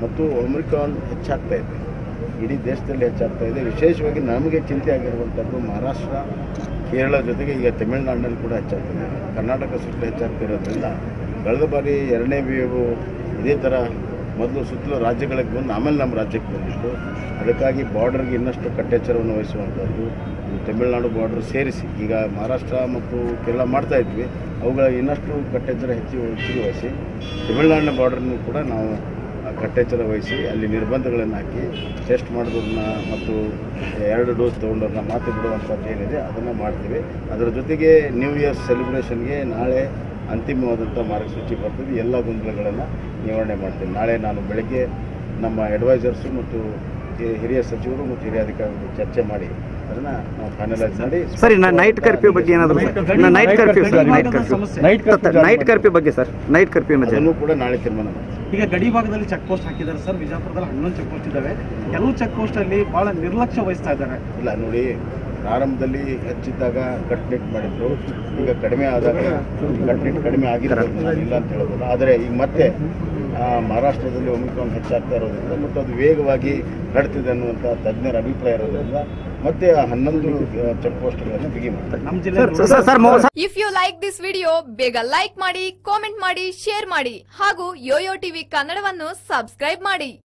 ಮತ್ತು ಒಮಿಕ್ರಾನ್ ಹೆಚ್ಚಾಗ್ತಾ ಇದೆ ಇಡೀ ದೇಶದಲ್ಲಿ ಹೆಚ್ಚಾಗ್ತಾ ಇದೆ ವಿಶೇಷವಾಗಿ ನಮಗೆ ಚಿಂತೆ ಆಗಿರುವಂಥದ್ದು ಮಹಾರಾಷ್ಟ್ರ ಕೇರಳ ಜೊತೆಗೆ ಈಗ ತಮಿಳುನಾಡಿನಲ್ಲಿ ಕೂಡ ಹೆಚ್ಚಾಗ್ತದೆ ಕರ್ನಾಟಕ ಸುತ್ತಲೂ ಹೆಚ್ಚಾಗ್ತಿರೋದ್ರಿಂದ ಕಳೆದ ಬಾರಿ ಎರಡನೇ ವೇವು ಇದೇ ಥರ ಮೊದಲು ಸುತ್ತಲೂ ರಾಜ್ಯಗಳಿಗೆ ಬಂದು ಆಮೇಲೆ ನಮ್ಮ ರಾಜ್ಯಕ್ಕೆ ಬಂದಿತ್ತು ಅದಕ್ಕಾಗಿ ಬಾರ್ಡರ್ಗೆ ಇನ್ನಷ್ಟು ಕಟ್ಟೆಚ್ಚರವನ್ನು ವಹಿಸುವಂಥದ್ದು ಈ ತಮಿಳುನಾಡು ಬಾರ್ಡರ್ ಸೇರಿಸಿ ಈಗ ಮಹಾರಾಷ್ಟ್ರ ಮತ್ತು ಕೇರಳ ಮಾಡ್ತಾ ಇದ್ವಿ ಅವುಗಳ ಇನ್ನಷ್ಟು ಕಟ್ಟೆಚ್ಚರ ಹೆಚ್ಚು ಹೆಚ್ಚಿಗೆ ವಹಿಸಿ ತಮಿಳುನಾಡಿನ ಬಾರ್ಡರ್ನು ಕೂಡ ನಾವು ಆ ಕಟ್ಟೆಚ್ಚರ ವಹಿಸಿ ಅಲ್ಲಿ ನಿರ್ಬಂಧಗಳನ್ನು ಹಾಕಿ ಟೆಸ್ಟ್ ಮಾಡಿದವ್ರನ್ನ ಮತ್ತು ಎರಡು ಡೋಸ್ ತೊಗೊಂಡವ್ರನ್ನ ಮಾತು ಬಿಡುವಂಥದ್ದು ಏನಿದೆ ಅದನ್ನು ಮಾಡ್ತೀವಿ ಅದರ ಜೊತೆಗೆ ನ್ಯೂ ಇಯರ್ ಸೆಲೆಬ್ರೇಷನ್ಗೆ ನಾಳೆ ಅಂತಿಮವಾದಂಥ ಮಾರ್ಗಸೂಚಿ ಬರ್ತದೆ ಎಲ್ಲ ಗೊಂದಲಗಳನ್ನು ನಿವಾರಣೆ ಮಾಡ್ತೀವಿ ನಾಳೆ ನಾನು ಬೆಳಗ್ಗೆ ನಮ್ಮ ಅಡ್ವೈಸರ್ಸು ಮತ್ತು ಹಿ- ಹಿರಿಯ ಸಚಿವರು ಮತ್ತು ಹಿರಿಯ ಅಧಿಕಾರಿಗಳು ಚರ್ಚೆ ಮಾಡಿ ಅದನ್ನು ನಾವು ಫೈನಲೈಸ್ ಮಾಡಿ ಸರ್ ಇನ್ನು ನೈಟ್ ಕರ್ಫ್ಯೂ ಬಗ್ಗೆ ಏನಾದರೂ night curfew sir night curfew night curfew ಬಗ್ಗೆ ಸರ್ ನೈಟ್ ಕರ್ಫ್ಯೂ ಮಧ್ಯೆ ಅದನ್ನು ಕೂಡ ನಾಳೆ ತೀರ್ಮಾನ ಮಾಡ್ತೀವಿ ಈಗ ಗಡಿ ಭಾಗದಲ್ಲಿ ಚೆಕ್ ಪೋಸ್ಟ್ ಹಾಕಿದ್ದಾರೆ ಸರ್ ಬಿಜಾಪುರದಲ್ಲಿ ಹನ್ನೊಂದು ಚೆಕ್ ಪೋಸ್ಟ್ ಇದ್ದಾವೆ ಕೆಲವು ಚೆಕ್ ಪೋಸ್ಟ್ ಅಲ್ಲಿ ಬಹಳ ನಿರ್ಲಕ್ಷ್ಯ ವಹಿಸ್ತಾ ಇದ್ದಾರೆ ಇಲ್ಲ ನೋಡಿ ಪ್ರಾರಂಭದಲ್ಲಿ ಹೆಚ್ಚಿದ್ದಾಗ ಕಟ್ನಿಟ್ ಮಾಡಿದ್ರು ಈಗ ಕಡಿಮೆ ಆದಾಗ ಕಟ್ನಿಟ್ ಕಡಿಮೆ ಆಗಿರೋದು ನಾನು ಇಲ್ಲ ಅಂತ ಹೇಳೋದಿಲ್ಲ ಆದರೆ ಈಗ ಮತ್ತೆ ಆ, ಮಹಾರಾಷ್ಟ್ರದಲ್ಲಿ ಒಮಿಕ್ರಾನ್ ಹೆಚ್ಚಾಗ್ತಾ ಇರೋದ್ರಿಂದ ಮತ್ತು ಅದು ವೇಗವಾಗಿ ಹರಡ್ತಿದೆ ಅನ್ನುವಂಥ ತಜ್ಞರ ಅಭಿಪ್ರಾಯ ಇರೋದ್ರಿಂದ ಮತ್ತೆ ಆ ಹನ್ನೊಂದು ಚೆಕ್ ಪೋಸ್ಟ್ಗಳನ್ನು ಬಿಗಿ ಮಾಡ್ತಾರೆ ನಮ್ಮ ಸರ್ ಜಿಲ್ಲೆ ಸರ್ ಸರ್ ಮೊ- if you like this video ಬೇಗ ಲೈಕ್ ಮಾಡಿ ಕಾಮೆಂಟ್ ಮಾಡಿ ಶೇರ್ ಮಾಡಿ ಹಾಗೂ ಯೋಯೋ ಟಿವಿ ಕನ್ನಡವನ್ನು ಸಬ್ಸ್ಕ್ರೈಬ್ ಮಾಡಿ